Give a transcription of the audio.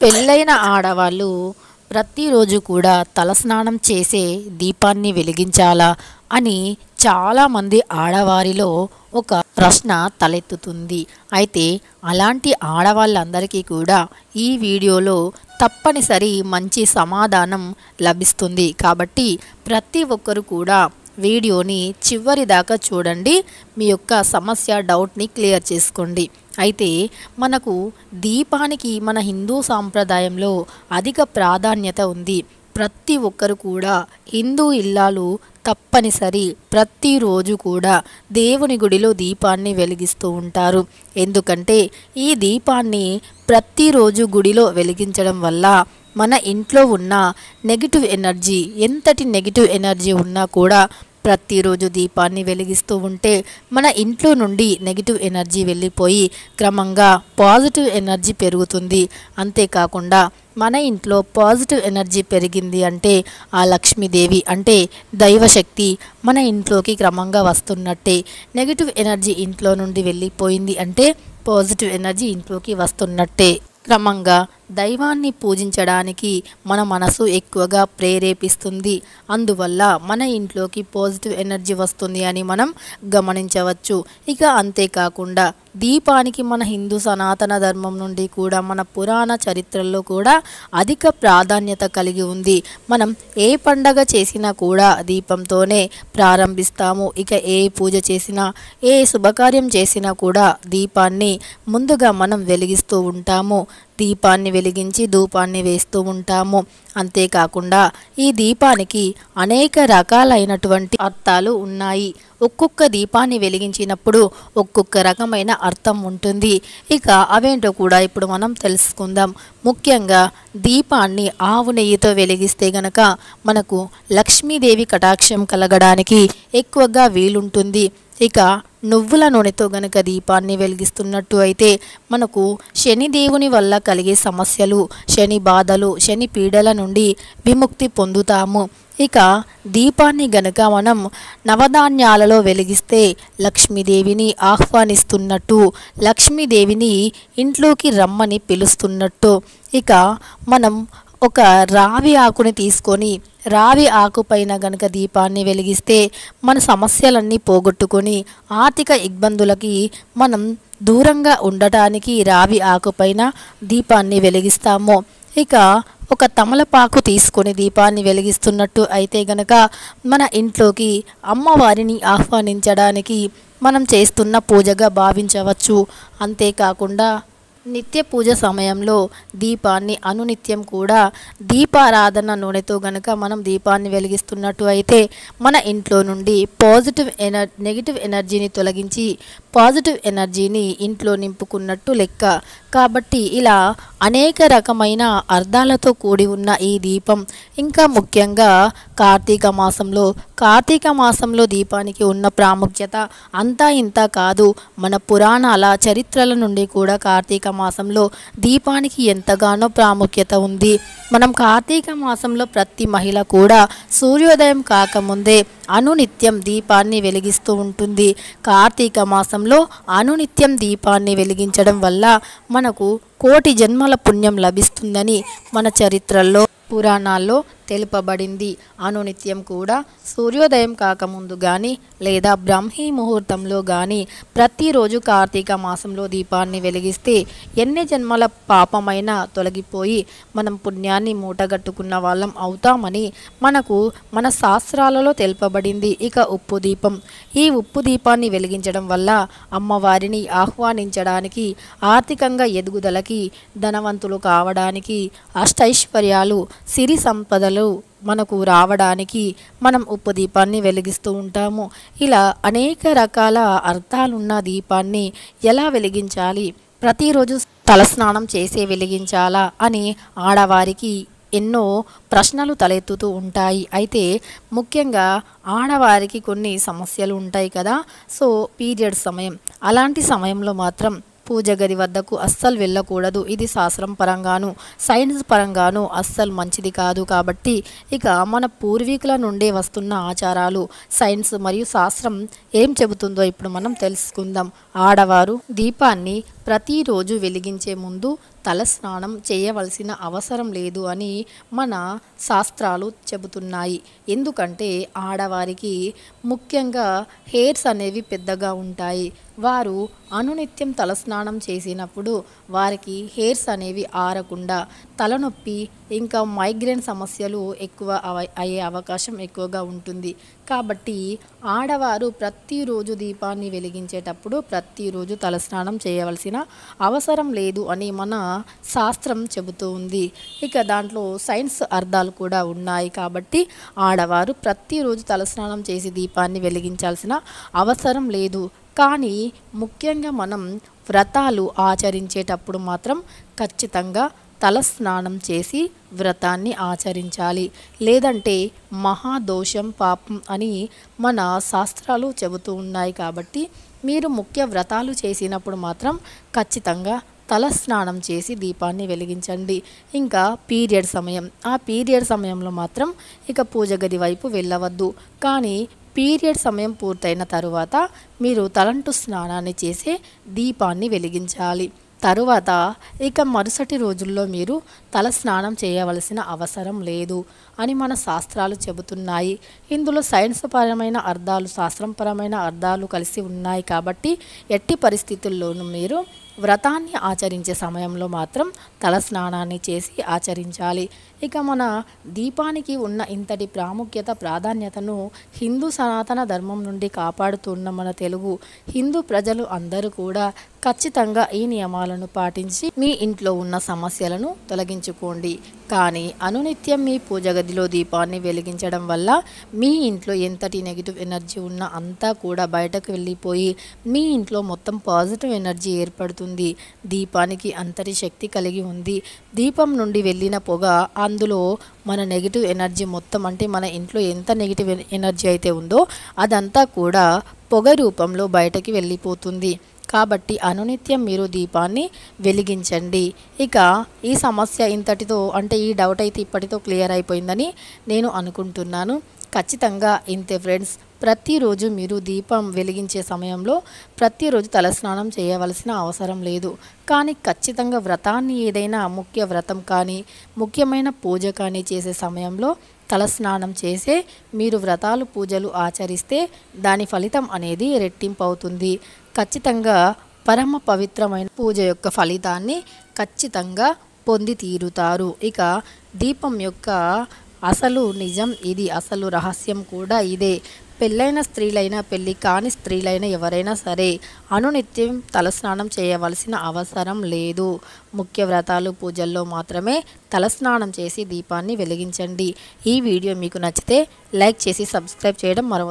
పెళ్ళైన ఆడవాళ్ళు ప్రతిరోజు కూడా తలస్నానం చేసే దీపాన్ని వెలిగించాలా అని చాలామంది ఆడవారిలో ఒక ప్రశ్న తలెత్తుతుంది అయితే అలాంటి ఆడవాళ్ళందరికీ కూడా ఈ వీడియోలో తప్పనిసరి మంచి సమాధానం లభిస్తుంది కాబట్టి ప్రతి ఒక్కరు కూడా వీడియోని చివరి దాకా చూడండి మీ యొక్క సమస్య డౌట్ని క్లియర్ చేసుకోండి అయితే మనకు దీపానికి మన హిందూ సాంప్రదాయంలో అధిక ప్రాధాన్యత ఉంది ప్రతి ఒక్కరు కూడా హిందూ ఇల్లాలు తప్పనిసరి ప్రతిరోజు కూడా దేవుని గుడిలో దీపాన్ని వెలిగిస్తూ ఉంటారు ఎందుకంటే ఈ దీపాన్ని ప్రతిరోజు గుడిలో వెలిగించడం వల్ల మన ఇంట్లో ఉన్న నెగిటివ్ ఎనర్జీ ఎంతటి నెగిటివ్ ఎనర్జీ ఉన్నా కూడా ప్రతిరోజు దీపాన్ని వెలిగిస్తూ ఉంటే మన ఇంట్లో నుండి నెగిటివ్ ఎనర్జీ వెళ్ళిపోయి క్రమంగా పాజిటివ్ ఎనర్జీ పెరుగుతుంది అంతేకాకుండా మన ఇంట్లో పాజిటివ్ ఎనర్జీ పెరిగింది అంటే ఆ లక్ష్మీదేవి అంటే దైవశక్తి మన ఇంట్లోకి క్రమంగా వస్తున్నట్టే నెగిటివ్ ఎనర్జీ ఇంట్లో నుండి వెళ్ళిపోయింది అంటే పాజిటివ్ ఎనర్జీ ఇంట్లోకి వస్తున్నట్టే క్రమంగా దైవాన్ని పూజించడానికి మన మనసు ఎక్కువగా ప్రేరేపిస్తుంది అందువల్ల మన ఇంట్లోకి పాజిటివ్ ఎనర్జీ వస్తుంది అని మనం గమనించవచ్చు ఇక అంతేకాకుండా దీపానికి మన హిందూ సనాతన ధర్మం నుండి కూడా మన పురాణ చరిత్రల్లో కూడా అధిక ప్రాధాన్యత కలిగి ఉంది మనం ఏ పండగ చేసినా కూడా దీపంతోనే ప్రారంభిస్తాము ఇక ఏ పూజ చేసినా ఏ శుభకార్యం చేసినా కూడా దీపాన్ని ముందుగా మనం వెలిగిస్తూ ఉంటాము దీపాన్ని వెలిగించి ధూపాన్ని వేస్తూ ఉంటాము అంతేకాకుండా ఈ దీపానికి అనేక రకాలైనటువంటి అర్థాలు ఉన్నాయి ఒక్కొక్క దీపాన్ని వెలిగించినప్పుడు ఒక్కొక్క రకమైన అర్థం ఉంటుంది ఇక అవేంటో కూడా ఇప్పుడు మనం తెలుసుకుందాం ముఖ్యంగా దీపాన్ని ఆవు నెయ్యితో వెలిగిస్తే గనక మనకు లక్ష్మీదేవి కటాక్షం కలగడానికి ఎక్కువగా వీలుంటుంది ఇక నువ్వుల నూనెతో గనక దీపాన్ని వెలిగిస్తున్నట్టు అయితే మనకు శనిదేవుని వల్ల కలిగే సమస్యలు శని బాధలు శని పీడల నుండి విముక్తి పొందుతాము ఇక దీపాన్ని గనక మనం నవధాన్యాలలో వెలిగిస్తే లక్ష్మీదేవిని ఆహ్వానిస్తున్నట్టు లక్ష్మీదేవిని ఇంట్లోకి రమ్మని పిలుస్తున్నట్టు ఇక మనం ఒక రావి ఆకుని తీసుకొని రావి ఆకు పైన గనక దీపాన్ని వెలిగిస్తే మన సమస్యలన్నీ పోగొట్టుకొని ఆర్థిక ఇబ్బందులకి మనం దూరంగా ఉండటానికి రావి ఆకు పైన దీపాన్ని వెలిగిస్తాము ఇక ఒక తమలపాకు తీసుకొని దీపాన్ని వెలిగిస్తున్నట్టు అయితే గనక మన ఇంట్లోకి అమ్మవారిని ఆహ్వానించడానికి మనం చేస్తున్న పూజగా భావించవచ్చు అంతేకాకుండా నిత్య పూజ సమయంలో దీపాన్ని అనునిత్యం కూడా దీపారాధన నూనెతో గనక మనం దీపాన్ని వెలిగిస్తున్నట్టు అయితే మన ఇంట్లో నుండి పాజిటివ్ ఎనర్ నెగిటివ్ ఎనర్జీని తొలగించి పాజిటివ్ ఎనర్జీని ఇంట్లో నింపుకున్నట్టు లెక్క కాబట్టి ఇలా అనేక రకమైన అర్థాలతో కూడి ఉన్న ఈ దీపం ఇంకా ముఖ్యంగా కార్తీక మాసంలో కార్తీక మాసంలో దీపానికి ఉన్న ప్రాముఖ్యత అంతా ఇంత కాదు మన పురాణాల చరిత్రల నుండి కూడా కార్తీక మాసంలో దీపానికి ఎంతగానో ప్రాముఖ్యత ఉంది మనం కార్తీక మాసంలో ప్రతి మహిళ కూడా సూర్యోదయం కాకముందే అనునిత్యం దీపాన్ని వెలిగిస్తూ ఉంటుంది కార్తీక మాసంలో అనునిత్యం దీపాన్ని వెలిగించడం వల్ల మనకు కోటి జన్మల పుణ్యం లభిస్తుందని మన చరిత్రల్లో పురాణాల్లో తెలుపబడింది అనునిత్యం కూడా సూర్యోదయం కాకముందు కానీ లేదా బ్రహ్మీ ముహూర్తంలో కానీ ప్రతిరోజు కార్తీక మాసంలో దీపాన్ని వెలిగిస్తే ఎన్ని జన్మల పాపమైనా తొలగిపోయి మనం పుణ్యాన్ని మూటగట్టుకున్న వాళ్ళం అవుతామని మనకు మన శాస్త్రాలలో తెలుపబడింది ఇక ఉప్పు దీపం ఈ ఉప్పు దీపాన్ని వెలిగించడం వల్ల అమ్మవారిని ఆహ్వానించడానికి ఆర్థికంగా ఎదుగుదలకి ధనవంతులు కావడానికి అష్టైశ్వర్యాలు సిరి సంపదలు మనకు రావడానికి మనం ఉప్పు దీపాన్ని వెలిగిస్తూ ఉంటాము ఇలా అనేక రకాల అర్థాలున్న దీపాన్ని ఎలా వెలిగించాలి ప్రతిరోజు తలస్నానం చేసే వెలిగించాలా అని ఆడవారికి ఎన్నో ప్రశ్నలు తలెత్తుతూ ఉంటాయి అయితే ముఖ్యంగా ఆడవారికి కొన్ని సమస్యలు ఉంటాయి కదా సో పీరియడ్ సమయం అలాంటి సమయంలో మాత్రం పూజ గది వద్దకు అస్సలు వెళ్ళకూడదు ఇది శాస్త్రం పరంగాను సైన్స్ పరంగాను అస్సలు మంచిది కాదు కాబట్టి ఇక మన పూర్వీకుల నుండే వస్తున్న ఆచారాలు సైన్స్ మరియు శాస్త్రం ఏం చెబుతుందో ఇప్పుడు మనం తెలుసుకుందాం ఆడవారు దీపాన్ని ప్రతిరోజు వెలిగించే ముందు తలస్నానం చేయవలసిన అవసరం లేదు అని మన శాస్త్రాలు చెబుతున్నాయి ఎందుకంటే ఆడవారికి ముఖ్యంగా హెయిర్స్ అనేవి పెద్దగా ఉంటాయి వారు అనునిత్యం తలస్నానం చేసినప్పుడు వారికి హెయిర్స్ అనేవి ఆరకుండా తలనొప్పి ఇంకా మైగ్రేన్ సమస్యలు ఎక్కువ అవ- అయ్యే అవకాశం ఎక్కువగా ఉంటుంది కాబట్టి ఆడవారు ప్రతిరోజు దీపాన్ని వెలిగించేటప్పుడు ప్రతిరోజు తలస్నానం చేయవలసిన అవసరం లేదు అని మన శాస్త్రం చెబుతూ ఉంది ఇక దాంట్లో సైన్స్ అర్థాలు కూడా ఉన్నాయి కాబట్టి ఆడవారు ప్రతిరోజు తలస్నానం చేసి దీపాన్ని వెలిగించాల్సిన అవసరం లేదు కానీ ముఖ్యంగా మనం వ్రతాలు ఆచరించేటప్పుడు మాత్రం ఖచ్చితంగా తలస్నానం చేసి వ్రతాన్ని ఆచరించాలి లేదంటే మహాదోషం పాపం అని మన శాస్త్రాలు చెబుతూ ఉన్నాయి కాబట్టి మీరు ముఖ్య వ్రతాలు చేసినప్పుడు మాత్రం ఖచ్చితంగా తలస్నానం చేసి దీపాన్ని వెలిగించండి ఇంకా పీరియడ్ సమయం ఆ పీరియడ్ సమయంలో మాత్రం ఇక పూజ గది వైపు వెళ్ళవద్దు కానీ పీరియడ్ సమయం పూర్తయిన తరువాత మీరు తలంటు స్నానాన్ని చేసే దీపాన్ని వెలిగించాలి తరువాత ఇక మరుసటి రోజుల్లో మీరు తల స్నానం చేయవలసిన అవసరం లేదు అని మన శాస్త్రాలు చెబుతున్నాయి ఇందులో సైన్స్ పరమైన అర్థాలు శాస్త్రంపరమైన అర్థాలు కలిసి ఉన్నాయి కాబట్టి ఎట్టి పరిస్థితుల్లోనూ మీరు వ్రతాన్ని ఆచరించే సమయంలో మాత్రం తల స్నానాన్ని చేసి ఆచరించాలి ఇక మన దీపానికి ఉన్న ఇంతటి ప్రాముఖ్యత ప్రాధాన్యతను హిందూ సనాతన ధర్మం నుండి కాపాడుతున్న మన తెలుగు హిందూ ప్రజలు అందరూ కూడా ఖచ్చితంగా ఈ నియమాలను పాటించి మీ ఇంట్లో ఉన్న సమస్యలను తొలగించుకోండి కానీ అనునిత్యం మీ పూజ గదిలో దీపాన్ని వెలిగించడం వల్ల మీ ఇంట్లో ఎంతటి నెగిటివ్ ఎనర్జీ ఉన్నా అంతా కూడా బయటకు వెళ్ళిపోయి మీ ఇంట్లో మొత్తం పాజిటివ్ ఎనర్జీ ఏర్పడుతుంది దీపానికి అంతటి శక్తి కలిగి ఉంది దీపం నుండి వెళ్ళిన పొగ అందులో మన నెగిటివ్ ఎనర్జీ మొత్తం అంటే మన ఇంట్లో ఎంత నెగిటివ్ ఎనర్జీ అయితే ఉందో అదంతా కూడా పొగ రూపంలో బయటకి వెళ్ళిపోతుంది కాబట్టి అనునిత్యం మీరు దీపాన్ని వెలిగించండి ఇక ఈ సమస్య ఇంతటితో అంటే ఈ డౌట్ అయితే ఇప్పటితో క్లియర్ అయిపోయిందని నేను అనుకుంటున్నాను ఖచ్చితంగా ఇంతే ఫ్రెండ్స్ ప్రతిరోజు మీరు దీపం వెలిగించే సమయంలో ప్రతిరోజు తలస్నానం చేయవలసిన అవసరం లేదు కానీ ఖచ్చితంగా వ్రతాన్ని ఏదైనా ముఖ్య వ్రతం కానీ ముఖ్యమైన పూజ కానీ చేసే సమయంలో తలస్నానం చేసే మీరు వ్రతాలు పూజలు ఆచరిస్తే దాని ఫలితం అనేది రెట్టింపు అవుతుంది ఖచ్చితంగా పరమ పవిత్రమైన పూజ యొక్క ఫలితాన్ని ఖచ్చితంగా పొంది తీరుతారు ఇక దీపం యొక్క అసలు నిజం ఇది అసలు రహస్యం కూడా ఇదే పెళ్ళైన స్త్రీలైనా పెళ్ళి కాని స్త్రీలైనా ఎవరైనా సరే అనునిత్యం తలస్నానం చేయవలసిన అవసరం లేదు ముఖ్య వ్రతాలు పూజల్లో మాత్రమే తలస్నానం చేసి దీపాన్ని వెలిగించండి ఈ వీడియో మీకు నచ్చితే లైక్ చేసి సబ్స్క్రైబ్ చేయడం మరవ